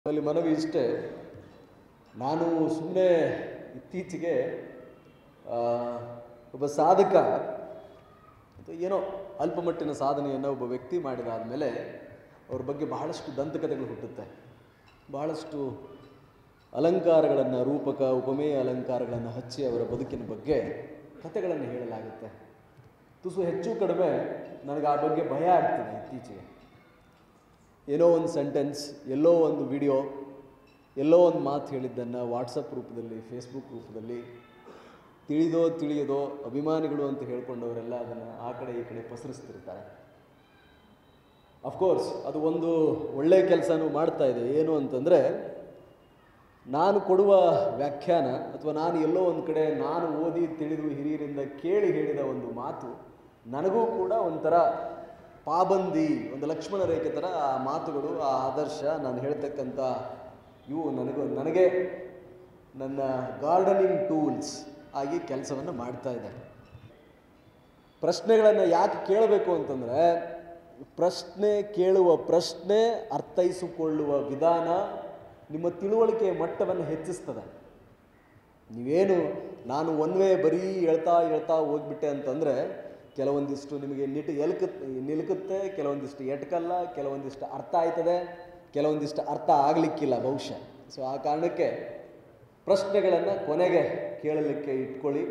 ಅಲ್ಲಿ ಮನವಿ ಇಷ್ಟೇ ನಾನು ಸುಮ್ಮನೆ ಇತ್ತೀಚೆಗೆ ಆ, ಒಬ್ಬ ಸಾಧಕ ಅಥವಾ ಏನೋ ಅಲ್ಪಮಟ್ಟಿನ ಸಾಧನೆಯನ್ನು ಒಬ್ಬ ವ್ಯಕ್ತಿ ಮಾಡಿದಾದಮೇಲೆ ಅವ್ರ ಬಗ್ಗೆ ಬಹಳಷ್ಟು ದಂತಕಥೆಗಳು ಹುಟ್ಟುತ್ತೆ ಬಹಳಷ್ಟು ಅಲಂಕಾರಗಳನ್ನು ರೂಪಕ ಉಪಮೇಯ ಅಲಂಕಾರಗಳನ್ನು ಹಚ್ಚಿ ಅವರ ಬದುಕಿನ ಬಗ್ಗೆ ಕಥೆಗಳನ್ನು ಹೇಳಲಾಗುತ್ತೆ ತುಸು ಹೆಚ್ಚು ಕಡಿಮೆ ನನಗೆ ಆ ಬಗ್ಗೆ ಭಯ ಆಗ್ತಿದೆ ಇತ್ತೀಚೆಗೆ ಏನೋ ಒಂದು ಸೆಂಟೆನ್ಸ್ ಎಲ್ಲೋ ಒಂದು ವಿಡಿಯೋ ಎಲ್ಲೋ ಒಂದು ಮಾತು ಹೇಳಿದ್ದನ್ನು ವಾಟ್ಸಪ್ ರೂಪದಲ್ಲಿ ಫೇಸ್ಬುಕ್ ರೂಪದಲ್ಲಿ ತಿಳಿದೋ ತಿಳಿಯದೋ ಅಭಿಮಾನಿಗಳು ಅಂತ ಹೇಳ್ಕೊಂಡವರೆಲ್ಲ ಅದನ್ನು ಆ ಕಡೆ ಈ ಕಡೆ ಪಸರಿಸ್ತಿರ್ತಾರೆ ಅಫ್ಕೋರ್ಸ್ ಅದು ಒಂದು ಒಳ್ಳೆಯ ಕೆಲಸನೂ ಮಾಡ್ತಾ ಇದೆ ಏನು ಅಂತಂದರೆ ನಾನು ಕೊಡುವ ವ್ಯಾಖ್ಯಾನ ಅಥವಾ ನಾನು ಎಲ್ಲೋ ಒಂದು ಕಡೆ ನಾನು ಓದಿ ತಿಳಿದು ಹಿರಿಯರಿಂದ ಕೇಳಿ ಹೇಳಿದ ಒಂದು ಮಾತು ನನಗೂ ಕೂಡ ಒಂಥರ ಪಾಬಂದಿ ಒಂದು ಲಕ್ಷ್ಮಣ ರೇಖೆ ಥರ ಆ ಮಾತುಗಳು ಆ ಆದರ್ಶ ನಾನು ಹೇಳ್ತಕ್ಕಂಥ ಇವು ನನಗೂ ನನಗೆ ನನ್ನ ಗಾರ್ಡನಿಂಗ್ ಟೂಲ್ಸ್ ಆಗಿ ಕೆಲಸವನ್ನು ಮಾಡ್ತಾ ಇದೆ ಪ್ರಶ್ನೆಗಳನ್ನು ಯಾಕೆ ಕೇಳಬೇಕು ಅಂತಂದರೆ ಪ್ರಶ್ನೆ ಕೇಳುವ ಪ್ರಶ್ನೆ ಅರ್ಥೈಸಿಕೊಳ್ಳುವ ವಿಧಾನ ನಿಮ್ಮ ತಿಳುವಳಿಕೆಯ ಮಟ್ಟವನ್ನು ಹೆಚ್ಚಿಸ್ತದೆ ನೀವೇನು ನಾನು ಒನ್ ವೇ ಬರೀ ಹೇಳ್ತಾ ಹೇಳ್ತಾ ಹೋಗ್ಬಿಟ್ಟೆ ಅಂತಂದರೆ ಕೆಲವೊಂದಿಷ್ಟು ನಿಮಗೆ ನಿಟ್ ಎಲ್ಕ ನಿಲ್ಕುತ್ತೆ ಕೆಲವೊಂದಿಷ್ಟು ಎಟ್ಕಲ್ಲ ಕೆಲವೊಂದಿಷ್ಟು ಅರ್ಥ ಆಯ್ತದೆ ಕೆಲವೊಂದಿಷ್ಟು ಅರ್ಥ ಆಗಲಿಕ್ಕಿಲ್ಲ ಬಹುಶಃ ಸೊ ಆ ಕಾರಣಕ್ಕೆ ಪ್ರಶ್ನೆಗಳನ್ನು ಕೊನೆಗೆ ಕೇಳಲಿಕ್ಕೆ ಇಟ್ಕೊಳ್ಳಿ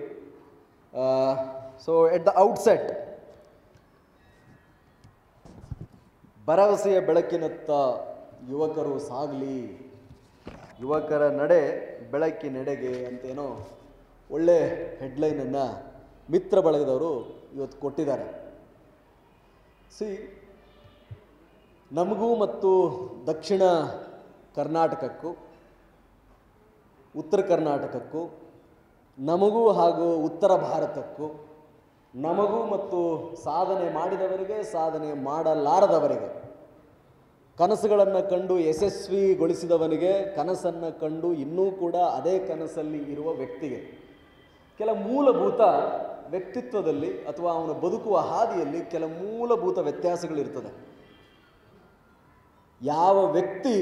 ಸೊ ಎಟ್ ದ ಔಟ್ಸೆಟ್ ಭರವಸೆಯ ಬೆಳಕಿನತ್ತ ಯುವಕರು ಸಾಗಲಿ ಯುವಕರ ನಡೆ ಬೆಳಕಿನೆಡೆಗೆ ಅಂತೇನೋ ಒಳ್ಳೆ ಹೆಡ್ಲೈನನ್ನು ಮಿತ್ರ ಬಳಗದವರು ಇವತ್ತು ಕೊಟ್ಟಿದ್ದಾರೆ ಸಿ ನಮಗೂ ಮತ್ತು ದಕ್ಷಿಣ ಕರ್ನಾಟಕಕ್ಕೂ ಉತ್ತರ ಕರ್ನಾಟಕಕ್ಕೂ ನಮಗೂ ಹಾಗೂ ಉತ್ತರ ಭಾರತಕ್ಕೂ ನಮಗೂ ಮತ್ತು ಸಾಧನೆ ಮಾಡಿದವರಿಗೆ ಸಾಧನೆ ಮಾಡಲಾರದವರಿಗೆ ಕನಸುಗಳನ್ನು ಕಂಡು ಯಶಸ್ವಿಗೊಳಿಸಿದವನಿಗೆ ಕನಸನ್ನು ಕಂಡು ಇನ್ನೂ ಕೂಡ ಅದೇ ಕನಸಲ್ಲಿ ಇರುವ ವ್ಯಕ್ತಿಗೆ ಕೆಲ ಮೂಲಭೂತ ವ್ಯಕ್ತಿತ್ವದಲ್ಲಿ ಅಥವಾ ಅವನ ಬದುಕುವ ಹಾದಿಯಲ್ಲಿ ಕೆಲ ಮೂಲಭೂತ ವ್ಯತ್ಯಾಸಗಳಿರ್ತದೆ ಯಾವ ವ್ಯಕ್ತಿ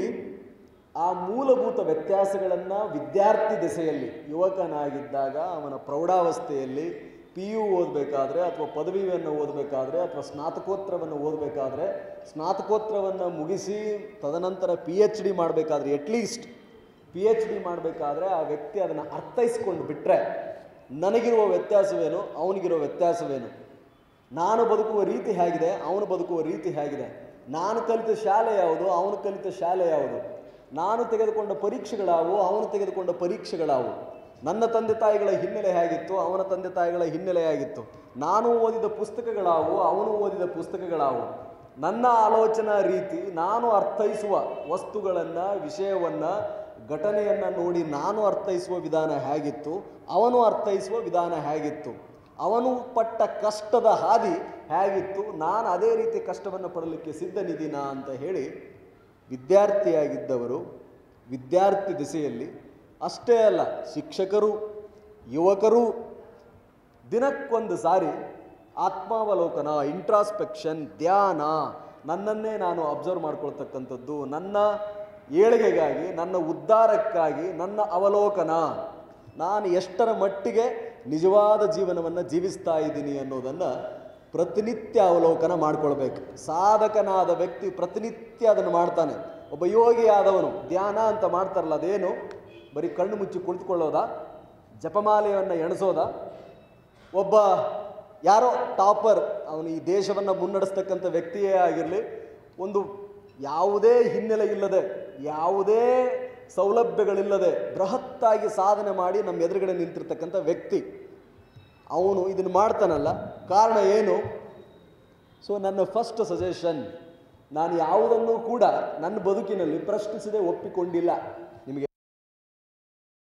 ಆ ಮೂಲಭೂತ ವ್ಯತ್ಯಾಸಗಳನ್ನು ವಿದ್ಯಾರ್ಥಿ ದೆಸೆಯಲ್ಲಿ ಯುವಕನಾಗಿದ್ದಾಗ ಅವನ ಪ್ರೌಢಾವಸ್ಥೆಯಲ್ಲಿ ಪಿ ಯು ಓದಬೇಕಾದ್ರೆ ಅಥವಾ ಪದವಿಯನ್ನು ಓದಬೇಕಾದ್ರೆ ಅಥವಾ ಸ್ನಾತಕೋತ್ತರವನ್ನು ಓದಬೇಕಾದ್ರೆ ಸ್ನಾತಕೋತ್ತರವನ್ನು ಮುಗಿಸಿ ತದನಂತರ ಪಿ ಎಚ್ ಡಿ ಮಾಡಬೇಕಾದ್ರೆ ಅಟ್ಲೀಸ್ಟ್ ಪಿ ಎಚ್ ಡಿ ಮಾಡಬೇಕಾದ್ರೆ ಆ ವ್ಯಕ್ತಿ ಅದನ್ನು ಅರ್ಥೈಸ್ಕೊಂಡು ಬಿಟ್ಟರೆ ನನಗಿರುವ ವ್ಯತ್ಯಾಸವೇನು ಅವನಿಗಿರೋ ವ್ಯತ್ಯಾಸವೇನು ನಾನು ಬದುಕುವ ರೀತಿ ಹೇಗಿದೆ ಅವನು ಬದುಕುವ ರೀತಿ ಹೇಗಿದೆ ನಾನು ಕಲಿತ ಶಾಲೆ ಯಾವುದು ಅವನು ಕಲಿತ ಶಾಲೆ ಯಾವುದು ನಾನು ತೆಗೆದುಕೊಂಡ ಪರೀಕ್ಷೆಗಳಾವು ಅವನು ತೆಗೆದುಕೊಂಡ ಪರೀಕ್ಷೆಗಳಾವು ನನ್ನ ತಂದೆ ತಾಯಿಗಳ ಹಿನ್ನೆಲೆ ಹೇಗಿತ್ತು ಅವನ ತಂದೆ ತಾಯಿಗಳ ಹಿನ್ನೆಲೆ ಹೇಗಿತ್ತು ನಾನು ಓದಿದ ಪುಸ್ತಕಗಳಾವು ಅವನು ಓದಿದ ಪುಸ್ತಕಗಳಾವು ನನ್ನ ಆಲೋಚನಾ ರೀತಿ ನಾನು ಅರ್ಥೈಸುವ ವಸ್ತುಗಳನ್ನು ವಿಷಯವನ್ನು ಘಟನೆಯನ್ನು ನೋಡಿ ನಾನು ಅರ್ಥೈಸುವ ವಿಧಾನ ಹೇಗಿತ್ತು ಅವನು ಅರ್ಥೈಸುವ ವಿಧಾನ ಹೇಗಿತ್ತು ಅವನು ಪಟ್ಟ ಕಷ್ಟದ ಹಾದಿ ಹೇಗಿತ್ತು ನಾನು ಅದೇ ರೀತಿ ಕಷ್ಟವನ್ನು ಪಡಲಿಕ್ಕೆ ಸಿದ್ಧನಿದ್ದೀನಾ ಅಂತ ಹೇಳಿ ವಿದ್ಯಾರ್ಥಿಯಾಗಿದ್ದವರು ವಿದ್ಯಾರ್ಥಿ ದಿಸೆಯಲ್ಲಿ ಅಷ್ಟೇ ಅಲ್ಲ ಶಿಕ್ಷಕರು ಯುವಕರು ದಿನಕ್ಕೊಂದು ಸಾರಿ ಆತ್ಮಾವಲೋಕನ ಇಂಟ್ರಾಸ್ಪೆಕ್ಷನ್ ಧ್ಯಾನ ನನ್ನನ್ನೇ ನಾನು ಅಬ್ಸರ್ವ್ ಮಾಡ್ಕೊಳ್ತಕ್ಕಂಥದ್ದು ನನ್ನ ಏಳಿಗೆಗಾಗಿ ನನ್ನ ಉದ್ಧಾರಕ್ಕಾಗಿ ನನ್ನ ಅವಲೋಕನ ನಾನು ಎಷ್ಟರ ಮಟ್ಟಿಗೆ ನಿಜವಾದ ಜೀವನವನ್ನು ಜೀವಿಸ್ತಾ ಇದ್ದೀನಿ ಅನ್ನೋದನ್ನು ಪ್ರತಿನಿತ್ಯ ಅವಲೋಕನ ಮಾಡ್ಕೊಳ್ಬೇಕು ಸಾಧಕನಾದ ವ್ಯಕ್ತಿ ಪ್ರತಿನಿತ್ಯ ಅದನ್ನು ಮಾಡ್ತಾನೆ ಒಬ್ಬ ಯೋಗಿ ಆದವನು ಧ್ಯಾನ ಅಂತ ಮಾಡ್ತಾರಲ್ಲ ಅದೇನು ಬರೀ ಕಣ್ಣು ಮುಚ್ಚಿ ಕುಳಿತುಕೊಳ್ಳೋದಾ ಜಪಮಾಲೆಯನ್ನು ಎಣಿಸೋದಾ ಒಬ್ಬ ಯಾರೋ ಟಾಪರ್ ಅವನು ಈ ದೇಶವನ್ನು ಮುನ್ನಡೆಸ್ತಕ್ಕಂಥ ವ್ಯಕ್ತಿಯೇ ಆಗಿರಲಿ ಒಂದು ಯಾವುದೇ ಹಿನ್ನೆಲೆ ಇಲ್ಲದೆ ಯಾವುದೇ ಸೌಲಭ್ಯಗಳಿಲ್ಲದೆ ಬೃಹತ್ತಾಗಿ ಸಾಧನೆ ಮಾಡಿ ನಮ್ಮ ಎದುರುಗಡೆ ನಿಂತಿರ್ತಕ್ಕಂಥ ವ್ಯಕ್ತಿ ಅವನು ಇದನ್ನು ಮಾಡ್ತಾನಲ್ಲ ಕಾರಣ ಏನು ಸೊ ನನ್ನ ಫಸ್ಟ್ ಸಜೆಷನ್ ನಾನು ಯಾವುದನ್ನು ಕೂಡ ನನ್ನ ಬದುಕಿನಲ್ಲಿ ಪ್ರಶ್ನಿಸದೆ ಒಪ್ಪಿಕೊಂಡಿಲ್ಲ